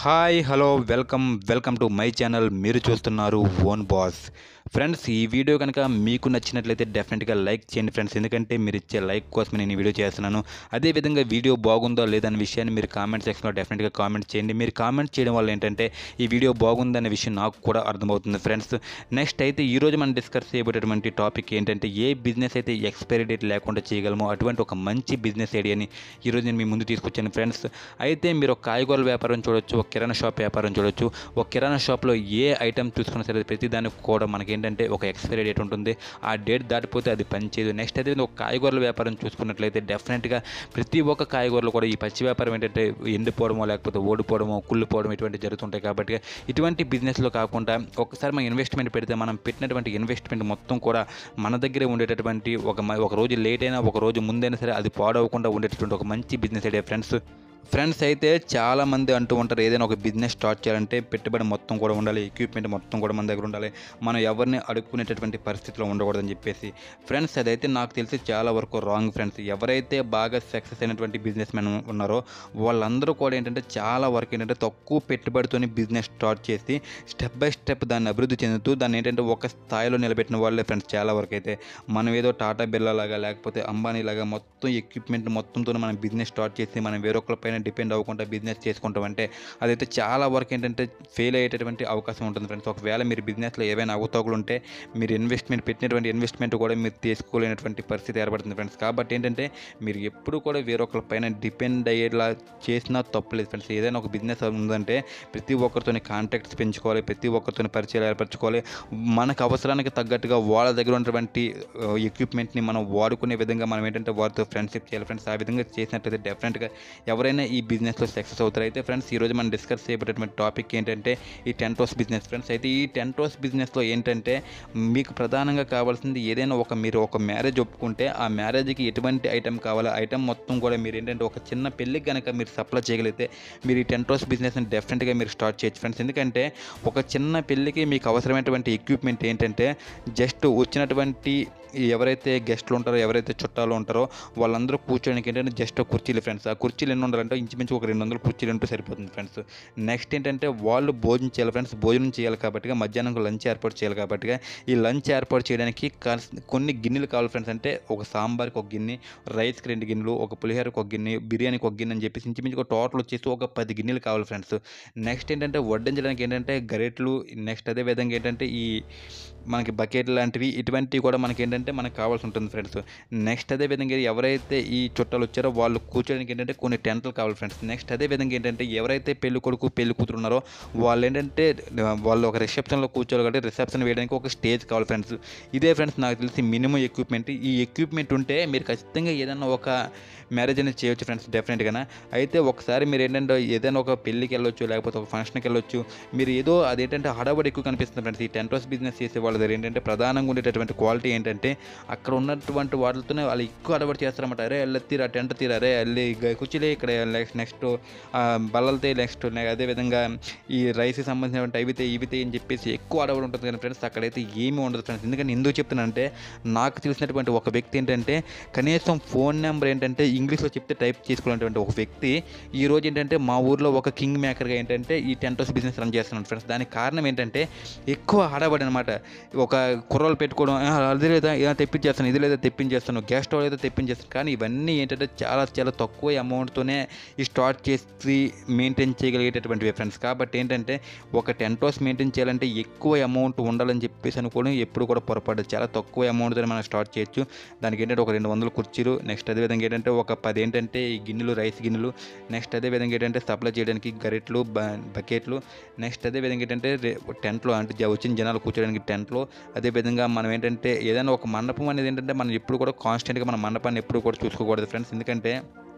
hi hello welcome welcome to my channel మీరు చూస్తున్నారు own boss friends ఈ video కనుక మీకు నచ్చినట్లయితే డెఫినెట్గా లైక్ చేయండి ఫ్రెండ్స్ ఎందుకంటే మీరు ఇచ్చే లైక్ కోసం నేను ఈ వీడియో చేస్తున్నాను అదేవిధంగా వీడియో బాగుందో లేదనే విషయాన్ని మీరు కామెంట్ సెక్షన్లో డెఫినెట్గా కామెంట్ చేయండి మీరు కామెంట్ చేయడం వల్ల ఏంటంటే ఈ వీడియో బాగుందనే విషయం నాకు కూడా అర్థమవుతుంది ఫ్రెండ్స్ నెక్స్ట్ అయితే ఈ రోజు మనం డిస్కస్ చేయబోయేటువంటి టాపిక్ ఏంటంటే ఏ బిజినెస్ అయితే ఎక్స్పైరీ డేట్ లేకుండా చేయగలమో అటువంటి ఒక మంచి బిజినెస్ ఐడియాని ఈరోజు నేను మీ ముందు తీసుకొచ్చాను ఫ్రెండ్స్ అయితే మీరు ఒక కాయగూరల వ్యాపారం చూడొచ్చు ఒక కిరాణా షాప్ వ్యాపారం చూడొచ్చు ఒక కిరాణా షాప్లో ఏ ఐటమ్ చూసుకున్నా సరే ప్రతి దానికి కూడా మనకి ఏంటంటే ఒక ఎక్స్పైరీ డేట్ ఉంటుంది ఆ డేట్ దాటిపోతే అది పనిచేయదు నెక్స్ట్ అయితే ఒక కాయగూరల వ్యాపారం చూసుకున్నట్లయితే డెఫినెట్గా ప్రతి ఒక్క కాయగూరలు కూడా ఈ పచ్చి వ్యాపారం ఏంటంటే ఎండిపోవడమో లేకపోతే ఓడిపోవడమో కుళ్ళిపోవడం ఇటువంటి జరుగుతుంటాయి కాబట్టి ఇటువంటి బిజినెస్లో కాకుండా ఒకసారి మనం ఇన్వెస్ట్మెంట్ పెడితే మనం పెట్టినటువంటి ఇన్వెస్ట్మెంట్ మొత్తం కూడా మన దగ్గరే ఉండేటటువంటి ఒక మ- ఒక రోజు లేట్ అయినా ఒక రోజు ముందైనా సరే అది పాడవకుండా ఉండేటటువంటి ఒక మంచి బిజినెస్ ఐడియా ఫ్రెండ్స్ ఫ్రెండ్స్ అయితే చాలా మంది అంటూ ఉంటారు ఏదైనా ఒక బిజినెస్ స్టార్ట్ చేయాలంటే పెట్టుబడి మొత్తం కూడా ఉండాలి ఎక్విప్మెంట్ మొత్తం కూడా మన దగ్గర ఉండాలి మనం ఎవరిని అడుక్కునేటటువంటి పరిస్థితిలో ఉండకూడదని చెప్పేసి ఫ్రెండ్స్ అదైతే నాకు తెలిసి చాలా వరకు రాంగ్ ఫ్రెండ్స్ ఎవరైతే బాగా సక్సెస్ అయినటువంటి బిజినెస్ మెన్ ఉన్నారో వాళ్ళందరూ కూడా ఏంటంటే చాలా వరకు ఏంటంటే తక్కువ పెట్టుబడితోని బిజినెస్ స్టార్ట్ చేసి స్టెప్ బై స్టెప్ దాన్ని అభివృద్ధి చెందుతూ దాన్ని ఏంటంటే ఒక స్థాయిలో నిలబెట్టిన వాళ్ళే ఫ్రెండ్స్ చాలా వరకు అయితే మనం ఏదో టాటా బిర్లా లాగా లేకపోతే అంబానీ లాగా మొత్తం ఎక్విప్మెంట్ మొత్తంతో మనం బిజినెస్ స్టార్ట్ చేసి మనం వేరొకరి పైన డిపెండ్ అవ్వకుండా బిజినెస్ చేసుకుంటాం అంటే అదైతే చాలా వరకు ఏంటంటే ఫెయిల్ అయ్యేటటువంటి అవకాశం ఉంటుంది ఫ్రెండ్స్ ఒకవేళ మీరు బిజినెస్లో ఏవైనా అవతోకలు ఉంటే మీరు ఇన్వెస్ట్మెంట్ పెట్టినటువంటి ఇన్వెస్ట్మెంట్ కూడా మీరు తీసుకోలేనటువంటి పరిస్థితి ఏర్పడుతుంది ఫ్రెండ్స్ కాబట్టి ఏంటంటే మీరు ఎప్పుడు కూడా వేరొకరి పైన డిపెండ్ అయ్యేలా చేసినా తప్పులేదు ఫ్రెండ్స్ ఏదైనా ఒక బిజినెస్ ఉందంటే ప్రతి ఒక్కరితోని కాంటాక్ట్స్ పెంచుకోవాలి ప్రతి ఒక్కరితోని పరిచయాలు ఏర్పరచుకోవాలి మనకు అవసరానికి తగ్గట్టుగా వాళ్ళ దగ్గర ఉన్నటువంటి ఎక్విప్మెంట్ని మనం వాడుకునే విధంగా మనం ఏంటంటే వారితో ఫ్రెండ్షిప్ చేయాలి ఫ్రెండ్స్ ఆ విధంగా చేసినట్లయితే డెఫినెట్గా ఎవరైనా ఈ బిజినెస్లో సక్సెస్ అవుతారు అయితే ఫ్రెండ్స్ ఈరోజు మనం డిస్కస్ చేయబడేటువంటి టాపిక్ ఏంటంటే ఈ టెంటోస్ బిజినెస్ ఫ్రెండ్స్ అయితే ఈ టెంటోస్ బిజినెస్లో ఏంటంటే మీకు ప్రధానంగా కావాల్సింది ఏదైనా ఒక మీరు ఒక మ్యారేజ్ ఒప్పుకుంటే ఆ మ్యారేజ్కి ఎటువంటి ఐటెం కావాలో ఐటెం మొత్తం కూడా మీరు ఏంటంటే ఒక చిన్న పెళ్ళికి కనుక మీరు సప్లై చేయగలిగితే మీరు ఈ టెంటోస్ బిజినెస్ని డెఫినెట్గా మీరు స్టార్ట్ చేయొచ్చు ఫ్రెండ్స్ ఎందుకంటే ఒక చిన్న పెళ్ళికి మీకు అవసరమైనటువంటి ఎక్విప్మెంట్ ఏంటంటే జస్ట్ వచ్చినటువంటి ఈ ఎవరైతే గెస్ట్లు ఉంటారో ఎవరైతే చుట్టాలు ఉంటారో వాళ్ళందరూ కూర్చోడానికి ఏంటంటే జస్ట్ కుర్చీలు ఫ్రెండ్స్ ఆ కుర్చీలు ఎన్ని ఉండాలంటే ఇంచుమించు ఒక రెండు వందల కుర్చీలు ఉంటే సరిపోతుంది ఫ్రెండ్స్ నెక్స్ట్ ఏంటంటే వాళ్ళు భోజనం చేయాలి ఫ్రెండ్స్ భోజనం చేయాలి కాబట్టి మధ్యాహ్నం లంచ్ ఏర్పాటు చేయాలి కాబట్టి ఈ లంచ్ ఏర్పాటు చేయడానికి కాస్- కొన్ని గిన్నెలు కావాలి ఫ్రెండ్స్ అంటే ఒక సాంబార్కి ఒక గిన్నె రైస్కి రెండు గిన్నెలు ఒక పులిహోరకి ఒక గిన్నె బిర్యానీకి ఒక గిన్నె అని చెప్పేసి ఇంచుమించు టోటల్ వచ్చేసి ఒక పది గిన్నెలు కావాలి ఫ్రెండ్స్ నెక్స్ట్ ఏంటంటే వడ్డించడానికి ఏంటంటే గరెట్లు నెక్స్ట్ అదే విధంగా ఏంటంటే ఈ మనకి బకెట్ లాంటివి ఇటువంటివి కూడా మనకి ఏంటంటే మనకు కావాల్సి ఉంటుంది ఫ్రెండ్స్ నెక్స్ట్ అదే విధంగా ఎవరైతే ఈ చుట్టాలు వచ్చారో వాళ్ళు కూర్చోడానికి ఏంటంటే కొన్ని టెంట్లు కావాలి ఫ్రెండ్స్ నెక్స్ట్ అదే విధంగా ఏంటంటే ఎవరైతే పెళ్లి కొడుకు పెళ్లి కూతురు ఉన్నారో వాళ్ళు ఏంటంటే వాళ్ళు ఒక రిసెప్షన్లో కూర్చోవాలి కాబట్టి రిసెప్షన్ వేయడానికి ఒక స్టేజ్ కావాలి ఫ్రెండ్స్ ఇదే ఫ్రెండ్స్ నాకు తెలిసి మినిమం ఎక్విప్మెంట్ ఈ ఎక్విప్మెంట్ ఉంటే మీరు ఖచ్చితంగా ఏదైనా ఒక మ్యారేజ్ అనేది చేయొచ్చు ఫ్రెండ్స్ డెఫినెట్గా అయితే ఒకసారి మీరు ఏంటంటే ఏదైనా ఒక పెళ్ళికి వెళ్ళొచ్చు లేకపోతే ఒక ఫంక్షన్కి వెళ్ళొచ్చు మీరు ఏదో అదేంటంటే హడాబడి ఎక్కువ కనిపిస్తుంది ఫ్రెండ్స్ ఈ టెంట్ హౌస్ బిజినెస్ చేసే వాళ్ళ దగ్గర ఏంటంటే ప్రధానంగా ఉండేటటువంటి క్వాలిటీ ఏంటంటే అక్కడ ఉన్నటువంటి వాటితోనే వాళ్ళు ఎక్కువ హడాబడి చేస్తారన్నమాట అరే వెళ్ళి తీరా టెంట్ తీరా అరే వెళ్ళి ఇక కూర్చులే ఇక్కడ నెక్స్ట్ బల్లలతే నెక్స్ట్ అదేవిధంగా ఈ రైస్కి సంబంధించినటువంటి అవితే ఇవితే అని చెప్పేసి ఎక్కువ హడాబడి ఉంటుంది కానీ ఫ్రెండ్స్ అక్కడైతే ఏమీ ఉండదు ఫ్రెండ్స్ ఎందుకంటే ఎందుకు చెప్తున్నానంటే నాకు తెలిసినటువంటి ఒక వ్యక్తి ఏంటంటే కనీసం ఫోన్ నెంబర్ ఏంటంటే ఇంగ్లీష్లో చెప్తే టైప్ చేసుకున్నటువంటి ఒక వ్యక్తి ఈ రోజు ఏంటంటే మా ఊర్లో ఒక కింగ్ మేకర్గా ఏంటంటే ఈ టెంట్ హౌస్ బిజినెస్ రన్ చేస్తున్నాను ఫ్రెండ్స్ దానికి కారణం ఏంటంటే ఎక్కువ హడాబడి అనమాట ఒక కుర్రలు పెట్టుకోవడం "ఆ, అది లేదా ఇలా తెప్పించేస్తాను ఇది లేదా తెప్పించేస్తాను గ్యాస్ స్టవ్ లేదా తెప్పించేస్తాను కానీ ఇవన్నీ ఏంటంటే చాలా చాలా తక్కువ అమౌంట్తోనే ఈ స్టార్ట్ చేసి మెయింటైన్ చేయగలిగేటటువంటివి ఫ్రెండ్స్ కాబట్టి ఏంటంటే ఒక టెంట్ హౌస్ మెయింటైన్ చేయాలంటే ఎక్కువ అమౌంట్ ఉండాలని చెప్పేసి అనుకోవడం ఎప్పుడు కూడా పొరపాటు చాలా తక్కువ అమౌంట్తో మనం స్టార్ట్ చేయొచ్చు దానికి ఏంటంటే ఒక రెండు వందల కుర్చీలు నెక్స్ట్ అదే విధంగా ఏంటంటే ఒక పది ఏంటంటే ఈ గిన్నెలు రైస్ గిన్నెలు నెక్స్ట్ అదే విధంగా ఏంటంటే సప్లై చేయడానికి గరిట్లు బ- బకెట్లు నెక్స్ట్ అదే విధంగా ఏంటంటే రే- టెంట్లో అంటే జ- వచ్చిన జనాలు కూర్చోడానికి టెంట్లో అదే విధంగా మనం ఏంటంటే ఏదైనా ఒక మండపం అనేది ఏంటంటే మనం ఎప్పుడు కూడా కాన్స్టెంట్గా మన మండపాన్ని ఎప్పుడు కూడా చూసుకోకూడదు ఫ్రెండ్స్ ఎందుకంటే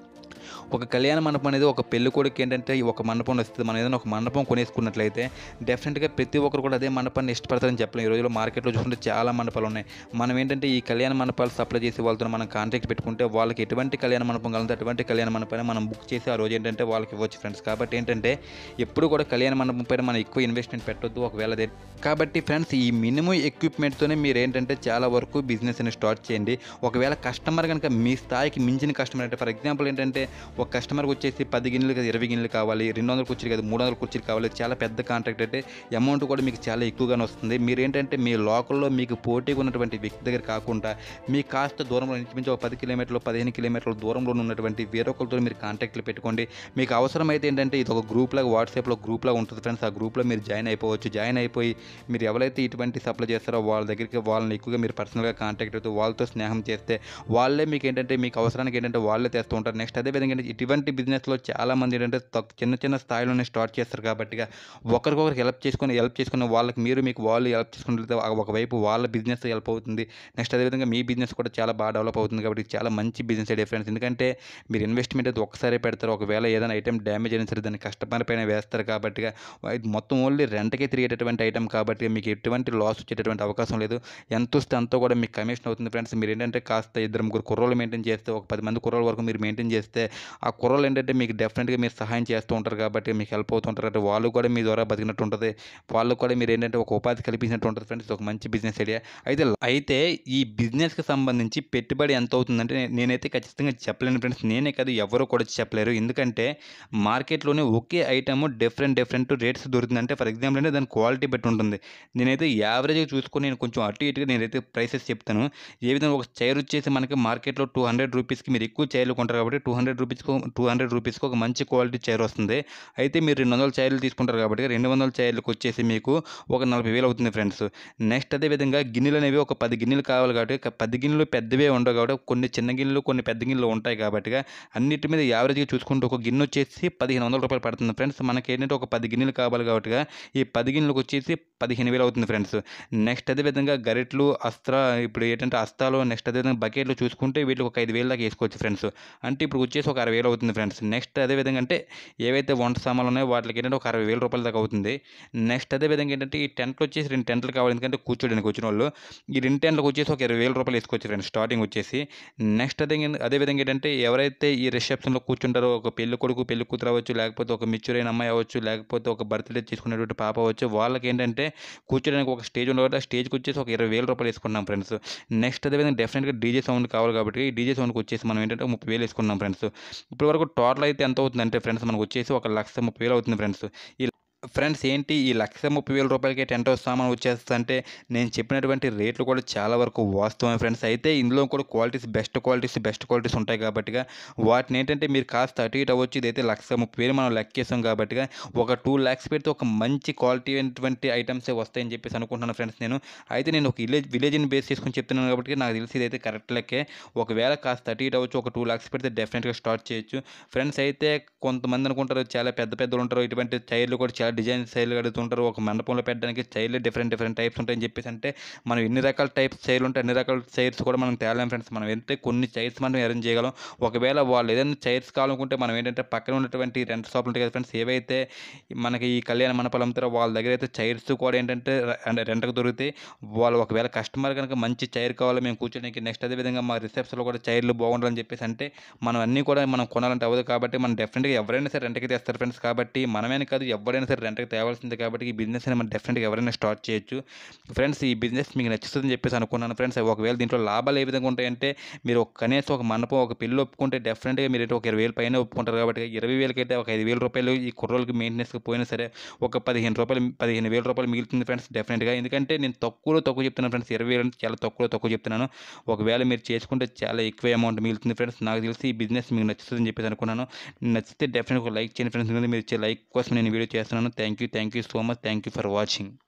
ఒక కళ్యాణ మండపం అనేది ఒక పెళ్లి కొడుకు ఏంటంటే ఈ ఒక మండపం వస్తుంది మనం ఏదైనా ఒక మండపం కొనేసుకున్నట్లయితే డెఫినెట్గా ప్రతి ఒక్కరు కూడా అదే మండపాన్ని ఇష్టపడతారని చెప్పలేం ఈ రోజుల్లో మార్కెట్లో చూసుకుంటే చాలా మండపాలు ఉన్నాయి మనం ఏంటంటే ఈ కళ్యాణ మండపాలు సప్లై చేసే వాళ్ళతో మనం కాంటాక్ట్ పెట్టుకుంటే వాళ్ళకి ఎటువంటి కళ్యాణ మండపం కావాలంటే అటువంటి కళ్యాణ మండపాన్ని మనం బుక్ చేసి ఆ రోజు ఏంటంటే వాళ్ళకి ఇవ్వచ్చు ఫ్రెండ్స్ కాబట్టి ఏంటంటే ఎప్పుడు కూడా కళ్యాణ మండపం పైన మనం ఎక్కువ ఇన్వెస్ట్మెంట్ పెట్టొద్దు ఒకవేళ అదే కాబట్టి ఫ్రెండ్స్ ఈ మినిమం ఎక్విప్మెంట్తోనే మీరు ఏంటంటే చాలా వరకు బిజినెస్ అని స్టార్ట్ చేయండి ఒకవేళ కస్టమర్ కనుక మీ స్థాయికి మించిన కస్టమర్ అంటే ఫర్ ఎగ్జాంపుల్ ఏంటంటే ఒక కస్టమర్కి వచ్చేసి పది గిన్నెలు కదా ఇరవై గిన్నెలు కావాలి రెండు వందల కుర్చీలు కదా మూడు వందల కుర్చీలు కావాలి చాలా పెద్ద కాంట్రాక్ట్ అంటే అమౌంట్ కూడా మీకు చాలా ఎక్కువగానే వస్తుంది మీరు ఏంటంటే మీ లోకల్లో మీకు పోటీగా ఉన్నటువంటి వ్యక్తి దగ్గర కాకుండా మీ కాస్త దూరంలో ఇంచుమించు ఒక పది కిలోమీటర్లు పదిహేను కిలోమీటర్ల దూరంలో ఉన్నటువంటి వేరొకరితో మీరు కాంటాక్ట్లు పెట్టుకోండి మీకు అవసరమైతే ఏంటంటే ఇది ఒక గ్రూప్ లాగా వాట్సాప్లో గ్రూప్ లాగా ఉంటుంది ఫ్రెండ్స్ ఆ గ్రూప్లో మీరు జాయిన్ అయిపోవచ్చు జాయిన్ అయిపోయి మీరు ఎవరైతే ఇటువంటి సప్లై చేస్తారో వాళ్ళ దగ్గరికి వాళ్ళని ఎక్కువగా మీరు పర్సనల్గా కాంటాక్ట్ అవుతూ వాళ్ళతో స్నేహం చేస్తే వాళ్ళే మీకు ఏంటంటే మీకు అవసరానికి ఏంటంటే వాళ్ళే తెస్తూ ఉంటారు నెక్స్ట్ అదేవిధంగా ఏంటంటే ఇటువంటి బిజినెస్లో చాలామంది ఏంటంటే తక్కు- చిన్న చిన్న స్థాయిలోనే స్టార్ట్ చేస్తారు కాబట్టి ఇక ఒకరికొకరికి హెల్ప్ చేసుకొని హెల్ప్ చేసుకుని వాళ్ళకి మీరు మీకు వాళ్ళు హెల్ప్ చేసుకుంటే ఒకవైపు వాళ్ళ బిజినెస్ హెల్ప్ అవుతుంది నెక్స్ట్ అదేవిధంగా మీ బిజినెస్ కూడా చాలా బాగా డెవలప్ అవుతుంది కాబట్టి ఇది చాలా మంచి బిజినెస్ ఐడియా ఫ్రెండ్స్ ఎందుకంటే మీరు ఇన్వెస్ట్మెంట్ అయితే ఒక్కసారి పెడతారు ఒకవేళ ఏదైనా ఐటమ్ డ్యామేజ్ అయినా సరే దాన్ని కస్టమర్ పైన వేస్తారు కాబట్టి ఇక ఇది మొత్తం ఓన్లీ రెంట్కే తిరిగేటటువంటి ఐటమ్ కాబట్టి మీకు ఎటువంటి లాస్ వచ్చేటటువంటి అవకాశం లేదు ఎంత వస్తే అంత కూడా మీకు కమిషన్ అవుతుంది ఫ్రెండ్స్ మీరు ఏంటంటే కాస్త ఇద్దరు ముగ్గురు కుర్రోలు మెయింటైన్ చేస్తే ఒక పది మంది కుర్రోల వరకు మీరు మెయింటైన్ చేస్తే ఆ కుర్రోలు ఏంటంటే మీకు డెఫినెట్గా మీరు సహాయం చేస్తూ ఉంటారు కాబట్టి మీకు హెల్ప్ అవుతుంటారు కాబట్టి వాళ్ళు కూడా మీ ద్వారా బతికినట్టు ఉంటుంది వాళ్ళు కూడా మీరు ఏంటంటే ఒక ఉపాధి కల్పించినట్టు ఉంటుంది ఫ్రెండ్స్ ఇది ఒక మంచి బిజినెస్ ఐడియా అయితే అయితే ఈ బిజినెస్కి సంబంధించి పెట్టుబడి ఎంత అవుతుందంటే నే- నేనైతే ఖచ్చితంగా చెప్పలేను ఫ్రెండ్స్ నేనే కాదు ఎవరు కూడా చెప్పలేరు ఎందుకంటే మార్కెట్లోనే ఒకే ఐటమ్ డిఫరెంట్ డిఫరెంట్ రేట్స్ దొరుకుతుంది అంటే ఫర్ ఎగ్జాంపుల్ అంటే దాని క్వాలిటీ బట్టి ఉంటుంది నేనైతే యావరేజ్గా చూసుకొని నేను కొంచెం అటు ఇటుగా నేనైతే ప్రైసెస్ చెప్తాను ఏ విధంగా ఒక చైర్ వచ్చేసి మనకి మార్కెట్లో టూ హండ్రెడ్ రూపీస్కి మీరు ఎక్కువ చైర్లు కొంటారు కాబట్టి టూ హండ్రెడ్ రూపీస్కి టూ హండ్రెడ్ రూపీస్కి ఒక మంచి క్వాలిటీ చైర్ వస్తుంది అయితే మీరు రెండు వందల చైర్లు తీసుకుంటారు కాబట్టి రెండు వందల చైర్లకు వచ్చేసి మీకు ఒక నలభై వేలు అవుతుంది ఫ్రెండ్స్ నెక్స్ట్ అదే విధంగా గిన్నెలు అనేవి ఒక పది గిన్నెలు కావాలి కాబట్టి ఒక పది గిన్నెలు పెద్దవే ఉండవు కాబట్టి కొన్ని చిన్న గిన్నెలు కొన్ని పెద్ద గిన్నెలు ఉంటాయి కాబట్టి అన్నిటి మీద యావరేజ్గా చూసుకుంటే ఒక గిన్నె వచ్చేసి పదిహేను వందల రూపాయలు పడుతుంది ఫ్రెండ్స్ మనకి ఏంటంటే ఒక పది గిన్నెలు కావాలి కాబట్టి ఈ పది గిన్నెలకు వచ్చేసి పదిహేను వేలు అవుతుంది ఫ్రెండ్స్ నెక్స్ట్ అదే విధంగా గరిట్లు అస్త్ర ఇప్పుడు ఏంటంటే అస్తాలు నెక్స్ట్ అదేవిధంగా బకెట్లు చూసుకుంటే వీటికి ఒక ఐదు వేలు దాకా వేసుకోవచ్చు ఫ్రెండ్స్ అంటే ఇప్పుడు వచ్చేసి ఒక అరవై వేలు అవుతుంది ఫ్రెండ్స్ నెక్స్ట్ అదే విధంగా అంటే ఏవైతే వంట సామాన్లు ఉన్నాయో వాటికి ఏంటంటే ఒక అరవై వేల రూపాయల దాకా అవుతుంది నెక్స్ట్ అదే విధంగా ఏంటంటే ఈ టెంట్లు వచ్చేసి రెండు టెంట్లు కావాలి ఎందుకంటే కూర్చోడానికి వచ్చిన వాళ్ళు ఈ రెండు టెంట్లకు వచ్చేసి ఒక ఇరవై వేల రూపాయలు వేసుకోవచ్చు ఫ్రెండ్స్ స్టార్టింగ్ వచ్చేసి నెక్స్ట్ అదే అదే విధంగా ఏంటంటే ఎవరైతే ఈ రిసెప్షన్లో కూర్చుంటారో ఒక పెళ్లి కొడుకు పెళ్లి కూతురు అవ్వచ్చు లేకపోతే ఒక మెచ్యూర్ అయిన అమ్మాయి అవ్వచ్చు లేకపోతే ఒక బర్త్డే చేసుకునేటువంటి పాప అవ్వచ్చు వాళ్ళకి ఏంటంటే కూర్చోడానికి ఒక స్టేజ్ ఉండదు కాబట్టి ఆ స్టేజ్కి వచ్చేసి ఒక ఇరవై వేల రూపాయలు వేసుకున్నాం ఫ్రెండ్స్ నెక్స్ట్ అదేవిధంగా డెఫినెట్గా డీజే సౌండ్ కావాలి కాబట్టి ఈ డీజే సౌండ్కి వచ్చేసి మనం ఏంటంటే ఒక ముప్పై వేలు వేసుకున్నాం ఫ్రెండ్స్ ఇప్పటి వరకు టోటల్ అయితే ఎంత అవుతుందంటే ఫ్రెండ్స్ మనకు వచ్చేసి ఒక లక్ష ముప్పై వేలు అవుతుంది ఫ్రెండ్స్ ఈ ఫ్రెండ్స్ ఏంటి ఈ లక్ష ముప్పై వేల రూపాయలకి టెంట్ హౌస్ సామాన్ వచ్చేస్తుంటే నేను చెప్పినటువంటి రేట్లు కూడా చాలా వరకు వాస్తవమే ఫ్రెండ్స్ అయితే ఇందులో కూడా qualities best qualities best qualities ఉంటాయి కాబట్టిగా వాటిని ఏంటంటే మీరు కాస్త అటు ఇటు అవ్వచ్చు ఇదైతే లక్ష ముప్పై వేలు మనం లెక్కేసాం కాబట్టిగా ఒక టూ ల్యాక్స్ పెడితే ఒక మంచి క్వాలిటీ అయినటువంటి ఐటమ్సే వస్తాయని చెప్పేసి అనుకుంటున్నాను ఫ్రెండ్స్ నేను అయితే నేను ఒక విలేజ్ విలేజ్ని బేస్ చేసుకొని చెప్తున్నాను కాబట్టి నాకు తెలిసి ఇదైతే కరెక్ట్ లెక్కే ఒకవేళ కాస్త అటు ఇటు అవ్వచ్చు ఒక టూ ల్యాక్స్ పెడితే డెఫినెట్గా స్టార్ట్ చేయొచ్చు ఫ్రెండ్స్ అయితే కొంతమంది అనుకుంటారు చాలా పెద్ద పెద్దలు ఉంటారు ఇటువంటి చైర్లు కూడా చాలా డిజైన్ చైర్లు కడుగుతుంటారు ఒక మండపంలో పెట్టడానికి చైర్లు డిఫరెంట్ డిఫరెంట్ టైప్స్ ఉంటాయని చెప్పేసి అంటే మనం ఎన్ని రకాల టైప్స్ చైర్లు ఉంటాయి అన్ని రకాల చైర్స్ కూడా మనం తేలేం ఫ్రెండ్స్ మనం అయితే కొన్ని చైర్స్ మనం అరేంజ్ చేయగలం ఒకవేళ వాళ్ళు ఏదైనా చైర్స్ కావాలనుకుంటే మనం ఏంటంటే పక్కన ఉన్నటువంటి రెంట్ షాపులు ఉంటాయి కదా ఫ్రెండ్స్ ఏవైతే మనకి ఈ కళ్యాణ మండపాలు అమ్ముతారో వాళ్ళ దగ్గర అయితే చైర్స్ కూడా ఏంటంటే అంటే రెంట్కి దొరుకుతాయి వాళ్ళు ఒకవేళ కస్టమర్ కనుక మంచి చైర్ కావాలి మేము కూర్చోడానికి నెక్స్ట్ అదేవిధంగా మా రిసెప్షన్లో కూడా చైర్లు బాగుండాలని చెప్పేసి అంటే మనం అన్నీ కూడా మనం కొనాలంటే అవ్వదు కాబట్టి మనం డెఫినెట్గా ఎవరైనా సరే రెంట్కి తెస్తారు ఫ్రెండ్స్ కాబట్టి మనమేనే కాదు ఎవరైనా సరే రెంట్కి తేవాల్సిందే కాబట్టి ఈ బిజినెస్ అనేది మనం డెఫినెట్గా ఎవరైనా స్టార్ట్ చేయొచ్చు ఫ్రెండ్స్ ఈ బిజినెస్ మీకు నచ్చుతుందని చెప్పేసి అనుకున్నాను ఫ్రెండ్స్ ఒకవేళ దీంట్లో లాభాలు ఏ విధంగా ఉంటాయంటే మీరు ఒక కనీసం ఒక మండపం ఒక పెళ్ళి ఒప్పుకుంటే డెఫినెట్గా మీరు ఒక ఇరవై వేలు పైన ఒప్పుకుంటారు కాబట్టి ఇరవై వేలకైతే ఒక ఐదు వేల రూపాయలు ఈ కుర్రోళ్ళకి మెయింటెనెన్స్కి పోయినా సరే ఒక పదిహేను రూపాయలు పదిహేను వేల రూపాయలు మిగులుతుంది ఫ్రెండ్స్ డెఫినెట్గా ఎందుకంటే నేను తక్కువలో తక్కువ చెప్తున్నాను ఫ్రెండ్స్ ఇరవై వేలు అంటే చాలా తక్కువలో తక్కువ చెప్తున్నాను ఒకవేళ మీరు చేసుకుంటే చాలా ఎక్కువ అమౌంట్ మిగులుతుంది ఫ్రెండ్స్ నాకు తెలిసి ఈ బిజినెస్ మీకు నచ్చుతుందని చెప్పేసి అనుకున్నాను నచ్చితే డెఫినెట్గా ఒక లైక్ చేయండి ఫ్రెండ్స్ ఎందుకంటే మీరు ఇచ్చే లైక్ కోసం నేను వీడియో చేస్తున్నాను thank you thank you so much thank you for watching